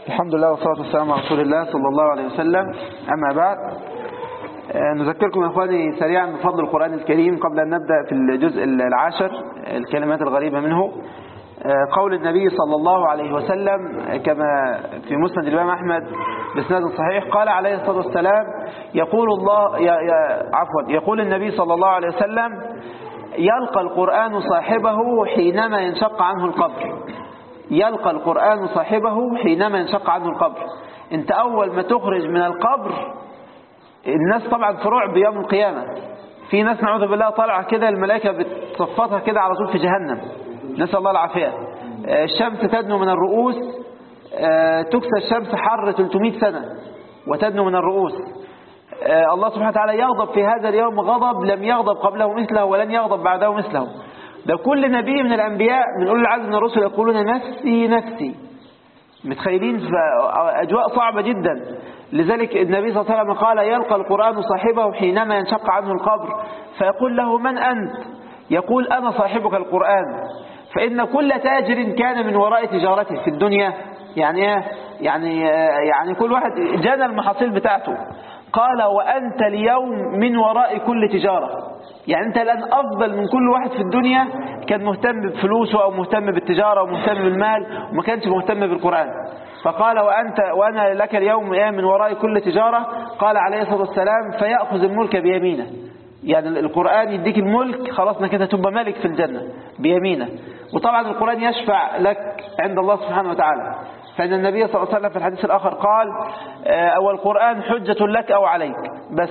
الحمد لله والصلاة والسلام على رسول الله صلى الله عليه وسلم أما بعد آه، نذكركم يا أخواني سريعا بفضل القرآن الكريم قبل أن نبدأ في الجزء العاشر الكلمات الغريبة منه آه، قول النبي صلى الله عليه وسلم آه، كما في مسند الإمام أحمد بسناد صحيح قال عليه الصلاة والسلام يقول الله يا يا عفوا يقول النبي صلى الله عليه وسلم يلقى القرآن صاحبه حينما ينشق عنه القبر يلقى القرآن صاحبه حينما ينشق عنه القبر انت اول ما تخرج من القبر الناس طبعا في رعب يوم القيامة في ناس نعوذ بالله طالعة كده الملائكة بتصفطها كده على طول في جهنم نسأل الله العافية آه، الشمس تدنو من الرؤوس آه، تكسى الشمس حر 300 سنة وتدنو من الرؤوس آه، الله سبحانه وتعالى يغضب في هذا اليوم غضب لم يغضب قبله مثله ولن يغضب بعده مثله ده كل نبي من الأنبياء من أولي العزم من الرسل يقولون نفسي نفسي متخيلين في أجواء صعبة جدا لذلك النبي صلى الله عليه وسلم قال يلقى القرآن صاحبه حينما ينشق عنه القبر فيقول له من أنت يقول أنا صاحبك القرآن فإن كل تاجر كان من وراء تجارته في الدنيا يعني إيه؟ يعني يعني كل واحد جنى المحاصيل بتاعته قال وأنت اليوم من وراء كل تجارة يعني أنت الآن أفضل من كل واحد في الدنيا كان مهتم بفلوسه أو مهتم بالتجارة أو مهتم بالمال وما كانش مهتم بالقرآن فقال وأنت وأنا لك اليوم إيه من وراء كل تجارة قال عليه الصلاة والسلام فيأخذ الملك بيمينه يعني القرآن يديك الملك خلاص انك انت تبقى ملك في الجنة بيمينه وطبعا القرآن يشفع لك عند الله سبحانه وتعالى فإن النبي صلى الله عليه وسلم في الحديث الآخر قال آه، أو القرآن حجة لك أو عليك بس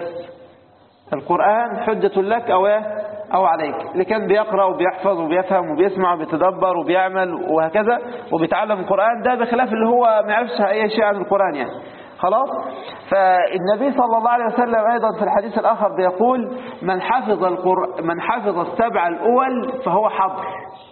القرآن حجة لك أو إيه؟ أو عليك اللي كان بيقرأ وبيحفظ وبيفهم وبيسمع وبيتدبر وبيعمل وهكذا وبيتعلم القرآن ده بخلاف اللي هو ما يعرفش أي شيء عن القرآن يعني خلاص فالنبي صلى الله عليه وسلم أيضا في الحديث الآخر بيقول من حفظ القر... من حفظ السبع الأول فهو حبر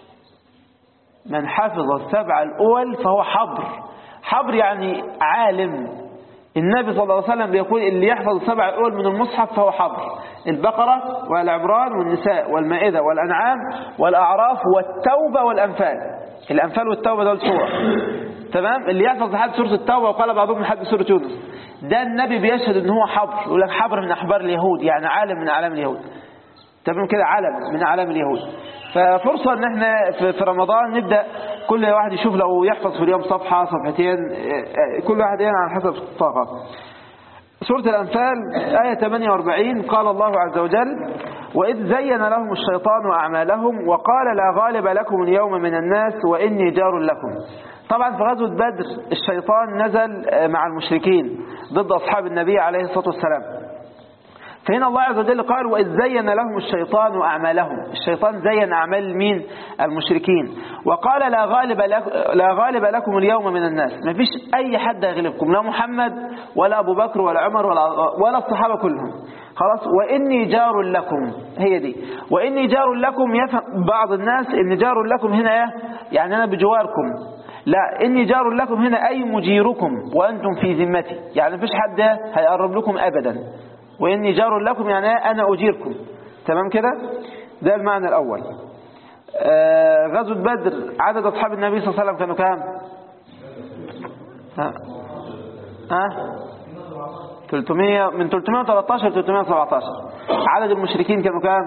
من حفظ السبع الأول فهو حبر حبر يعني عالم النبي صلى الله عليه وسلم بيقول اللي يحفظ السبع الأول من المصحف فهو حبر البقرة والعمران والنساء والمائدة والأنعام والأعراف والتوبة والأنفال الأنفال والتوبة دول سور تمام اللي يحفظ لحد سورة التوبة وقال بعضهم لحد سورة يونس ده النبي بيشهد ان هو حبر يقول لك حبر من أحبار اليهود يعني عالم من أعلام اليهود تمام كده علم من أعلام اليهود ففرصة ان احنا في في رمضان نبدأ كل واحد يشوف لو يحفظ في اليوم صفحة صفحتين كل واحد يعني على حسب الطاقة سورة الأنفال آية 48 قال الله عز وجل وإذ زين لهم الشيطان أعمالهم وقال لا غالب لكم اليوم من الناس وإني جار لكم طبعا في غزوة بدر الشيطان نزل مع المشركين ضد أصحاب النبي عليه الصلاة والسلام فهنا الله عز وجل قال وإذ زين لهم الشيطان أعمالهم الشيطان زين أعمال مين المشركين وقال لا غالب, لك لا غالب لكم اليوم من الناس ما فيش أي حد يغلبكم لا محمد ولا أبو بكر ولا عمر ولا, ولا الصحابة كلهم خلاص وإني جار لكم هي دي وإني جار لكم يفهم بعض الناس إن جار لكم هنا إيه؟ يعني أنا بجواركم لا إني جار لكم هنا أي مجيركم وأنتم في ذمتي يعني مفيش حد هيقرب لكم أبدا وإني جار لكم يعني أنا أجيركم تمام كده ده المعنى الأول آه غزوة بدر عدد أصحاب النبي صلى الله عليه وسلم كانوا كام ها ها 300 من 313 ل 317 عدد المشركين كانوا كام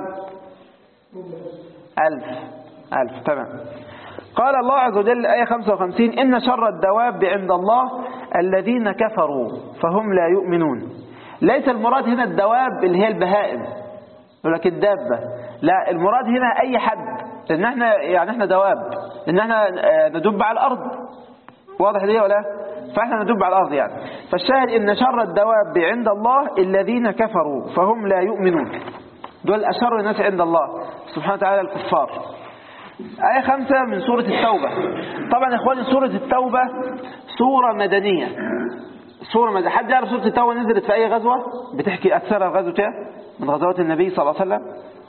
1000 1000 تمام قال الله عز وجل آية 55 إن شر الدواب عند الله الذين كفروا فهم لا يؤمنون ليس المراد هنا الدواب اللي هي البهائم يقول لك الدابة لا المراد هنا أي حد لأن احنا يعني احنا دواب لأن احنا ندب على الأرض واضح دي ولا فاحنا ندب على الأرض يعني فالشاهد إن شر الدواب عند الله الذين كفروا فهم لا يؤمنون دول أشر الناس عند الله سبحانه وتعالى الكفار آية خمسة من سورة التوبة طبعا يا إخواني سورة التوبة سورة مدنية سورة مدنية حد يعرف سورة التوبة نزلت في أي غزوة بتحكي أكثر غزوة إيه؟ من غزوات النبي صلى الله عليه وسلم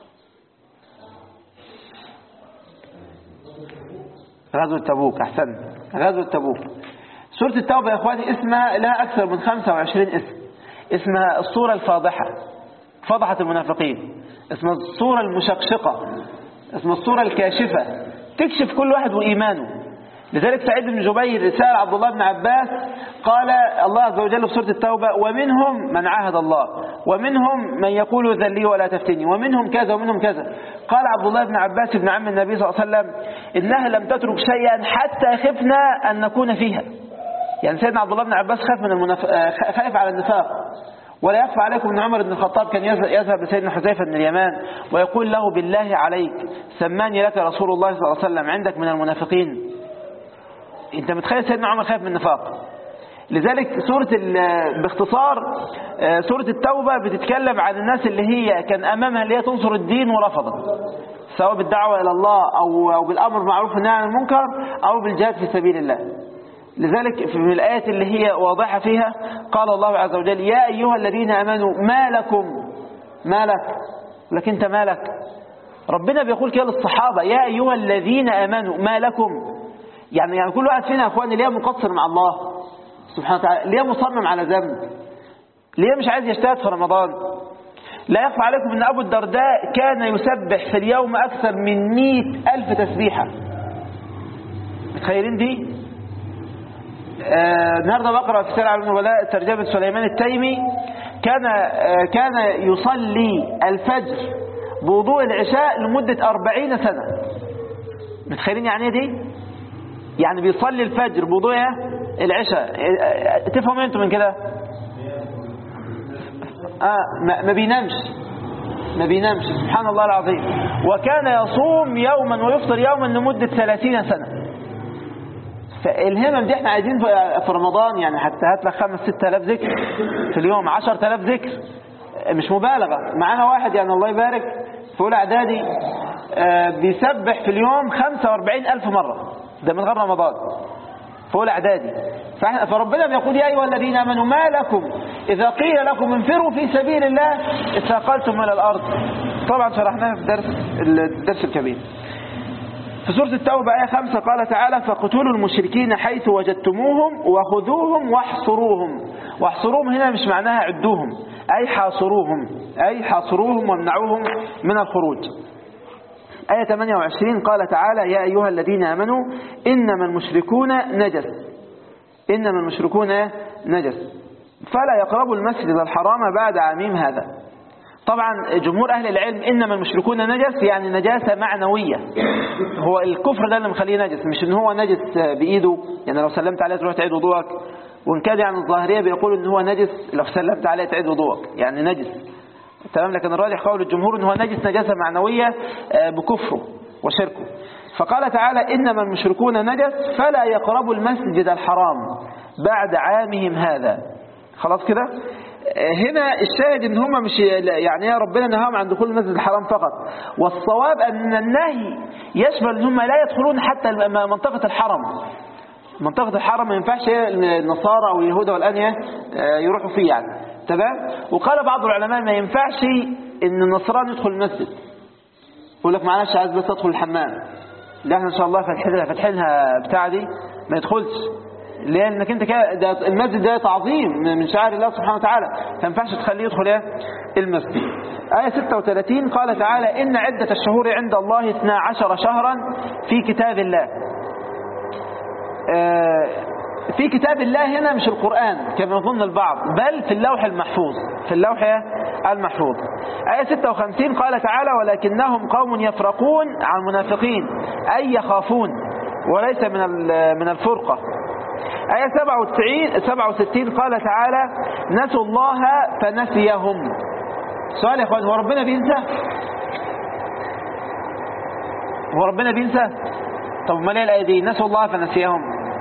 غزوة تبوك أحسن غزوة تبوك سورة التوبة يا إخواني اسمها لها أكثر من 25 اسم اسمها الصورة الفاضحة فضحت المنافقين اسمها الصورة المشقشقة اسمها الصورة الكاشفة تكشف كل واحد وإيمانه لذلك سعيد بن جبير سأل عبد الله بن عباس قال الله عز وجل في سورة التوبة ومنهم من عاهد الله ومنهم من يقول ذلي ولا تفتني ومنهم كذا ومنهم كذا قال عبد الله بن عباس ابن عم النبي صلى الله عليه وسلم إنها لم تترك شيئا حتى خفنا أن نكون فيها يعني سيدنا عبد الله بن عباس خاف من المنف... خايف على النفاق ولا يخفى عليكم ان عمر بن الخطاب كان يذهب لسيدنا حذيفه بن اليمان ويقول له بالله عليك سماني لك رسول الله صلى الله عليه وسلم عندك من المنافقين انت متخيل سيدنا عمر خايف من النفاق لذلك سورة باختصار سورة التوبة بتتكلم عن الناس اللي هي كان أمامها اللي هي تنصر الدين ورفضت سواء بالدعوة إلى الله أو, أو بالأمر بالمعروف والنهي عن المنكر أو بالجهاد في سبيل الله لذلك في الآيات اللي هي واضحة فيها قال الله عز وجل يا أيها الذين أمنوا ما لكم ما لك لكن أنت مالك ربنا بيقول كده للصحابة يا أيها الذين أمنوا ما لكم يعني يعني كل واحد فينا يا أخواني ليه مقصر مع الله سبحانه وتعالى ليه مصمم على ذنب ليه مش عايز يجتهد في رمضان لا يخفى عليكم أن أبو الدرداء كان يسبح في اليوم أكثر من مئة ألف تسبيحة متخيلين دي آه النهارده بقرا في سير على النبلاء ترجمه سليمان التيمي كان آه كان يصلي الفجر بوضوء العشاء لمده 40 سنه متخيلين يعني ايه دي يعني بيصلي الفجر بوضوء العشاء آه تفهموا انتوا من كده آه ما, ما بينامش ما بينامش سبحان الله العظيم وكان يصوم يوما ويفطر يوما لمده 30 سنه فالهمم دي احنا عايزين في رمضان يعني حتى هات لك خمس ست آلاف ذكر في اليوم عشر آلاف ذكر مش مبالغة معانا واحد يعني الله يبارك في أولى إعدادي بيسبح في اليوم 45 ألف مرة ده من غير رمضان في أولى إعدادي فربنا بيقول يا أيها الذين آمنوا ما لكم إذا قيل لكم انفروا في سبيل الله اثاقلتم إلى الأرض طبعا شرحناها في درس الدرس الكبير في سورة التوبة آية خمسة قال تعالى فاقتلوا المشركين حيث وجدتموهم وخذوهم واحصروهم واحصروهم هنا مش معناها عدوهم أي حاصروهم أي حاصروهم وامنعوهم من الخروج آية 28 قال تعالى يا أيها الذين آمنوا إنما المشركون نجس إنما المشركون نجس فلا يقربوا المسجد الحرام بعد عامهم هذا طبعا جمهور أهل العلم إنما المشركون نجس يعني نجاسة معنوية هو الكفر ده اللي مخليه نجس مش إن هو نجس بإيده يعني لو سلمت عليه تروح تعيد وضوءك وإن كان يعني الظاهرية بيقولوا إن هو نجس لو سلمت عليه تعيد وضوءك يعني نجس تمام لكن الراجح قول الجمهور إن هو نجس نجاسة معنوية بكفره وشركه فقال تعالى إنما المشركون نجس فلا يقربوا المسجد الحرام بعد عامهم هذا خلاص كده هنا الشاهد ان هم مش يعني يا ربنا نهاهم عن دخول المسجد الحرام فقط والصواب ان النهي يشمل ان هم لا يدخلون حتى منطقة الحرم منطقة الحرم ما ينفعش النصارى او اليهود والانية يروحوا فيه يعني تمام وقال بعض العلماء ما ينفعش ان النصراني يدخل المسجد يقول لك معلش عايز بس ادخل الحمام ده احنا ان شاء الله فاتحينها فاتحينها بتاع دي ما يدخلش لانك انت كده ده المسجد ده تعظيم من شعائر الله سبحانه وتعالى ما ينفعش تخليه يدخل ايه المسجد آية 36 قال تعالى إن عدة الشهور عند الله 12 شهرا في كتاب الله آه في كتاب الله هنا مش القرآن كما يظن البعض بل في اللوح المحفوظ في اللوح المحفوظ آية 56 قال تعالى ولكنهم قوم يفرقون عن المنافقين أي يخافون وليس من من الفرقة آية 67 67 قال تعالى نسوا الله فنسيهم سؤال يا اخوان هو ربنا بينسى هو ربنا بينسى طب ما ليه الآية دي نسوا الله فنسيهم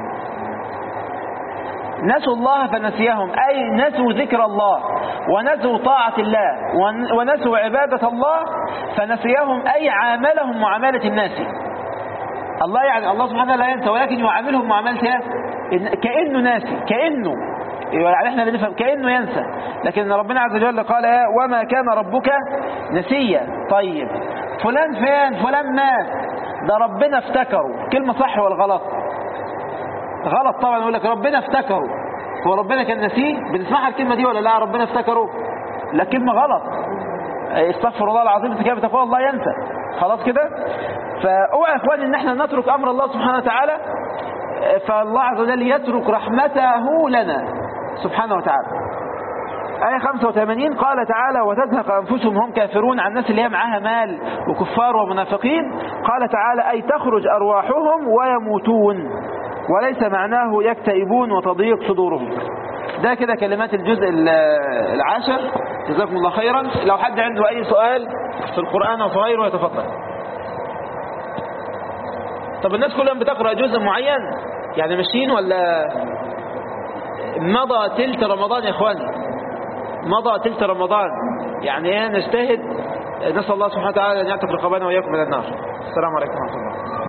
نسوا الله فنسيهم أي نسوا ذكر الله ونسوا طاعة الله ونسوا عبادة الله فنسيهم أي عاملهم معاملة الناس الله يعني الله سبحانه لا ينسى ولكن يعاملهم معاملة كأنه ناسي كأنه يعني احنا بنفهم كأنه ينسى لكن ربنا عز وجل قال وما كان ربك نسيا طيب فلان فين فلان مات ده ربنا افتكره كلمة صح ولا غلط غلط طبعا يقول لك ربنا افتكره هو ربنا كان نسيه بنسمعها الكلمة دي ولا لا ربنا افتكره لا كلمة غلط استغفر الله العظيم انت كده بتقول الله ينسى خلاص كده فاوعى يا اخواني ان احنا نترك امر الله سبحانه وتعالى فالله عز وجل يترك رحمته لنا سبحانه وتعالى آية 85 قال تعالى وتزهق أنفسهم هم كافرون عن الناس اللي هي معاها مال وكفار ومنافقين قال تعالى أي تخرج أرواحهم ويموتون وليس معناه يكتئبون وتضيق صدورهم ده كده كلمات الجزء العاشر جزاكم الله خيرا لو حد عنده أي سؤال في القرآن أو في غيره يتفضل طب الناس كلهم بتقرأ جزء معين يعني ماشيين ولا مضى تلت رمضان يا اخواني مضى تلت رمضان يعني ايه نجتهد نسأل الله سبحانه وتعالى أن يعتق رقبنا وإياكم من النار السلام عليكم ورحمة الله